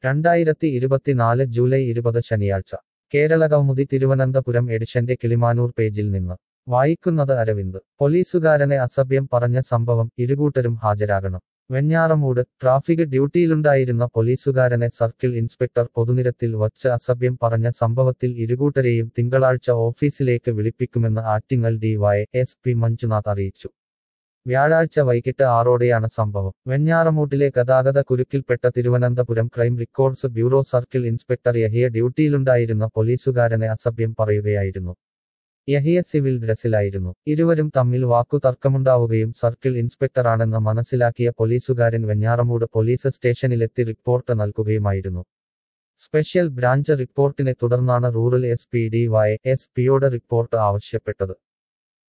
രണ്ടായിരത്തി ഇരുപത്തിനാല് ജൂലൈ ഇരുപത് ശനിയാഴ്ച കേരള കൗമുദി തിരുവനന്തപുരം എഡിഷന്റെ കിളിമാനൂർ പേജിൽ നിന്ന് വായിക്കുന്നത് അരവിന്ദ് പോലീസുകാരനെ അസഭ്യം പറഞ്ഞ സംഭവം ഇരുകൂട്ടരും ഹാജരാകണം വെഞ്ഞാറമൂട് ട്രാഫിക് ഡ്യൂട്ടിയിലുണ്ടായിരുന്ന പോലീസുകാരനെ സർക്കിൾ ഇൻസ്പെക്ടർ പൊതുനിരത്തിൽ വച്ച് അസഭ്യം പറഞ്ഞ സംഭവത്തിൽ ഇരുകൂട്ടരെയും തിങ്കളാഴ്ച ഓഫീസിലേക്ക് വിളിപ്പിക്കുമെന്ന് Attingal D Y S P Manjunath അറിയിച്ചു വ്യാഴാഴ്ച വൈകിട്ട് ആറോടെയാണ് സംഭവം വെഞ്ഞാറമൂട്ടിലെ ഗതാഗത കുരുക്കിൽപ്പെട്ട Thiruvananthapuram crime records bureau circle inspector Yahiya ഡ്യൂട്ടിയിലുണ്ടായിരുന്ന പോലീസുകാരനെ അസഭ്യം പറയുകയായിരുന്നു യഹിയ സിവിൽ ഡ്രസ്സിലായിരുന്നു ഇരുവരും തമ്മിൽ വാക്കു തർക്കമുണ്ടാവുകയും സർക്കിൾ ഇൻസ്പെക്ടറാണെന്ന് മനസ്സിലാക്കിയ പോലീസുകാരൻ വെഞ്ഞാറമൂട് പോലീസ് സ്റ്റേഷനിലെത്തി റിപ്പോർട്ട് നൽകുകയുമായിരുന്നു സ്പെഷ്യൽ ബ്രാഞ്ച് റിപ്പോർട്ടിനെ തുടർന്നാണ് rural S P D Y S പിയോട് റിപ്പോർട്ട് ആവശ്യപ്പെട്ടത്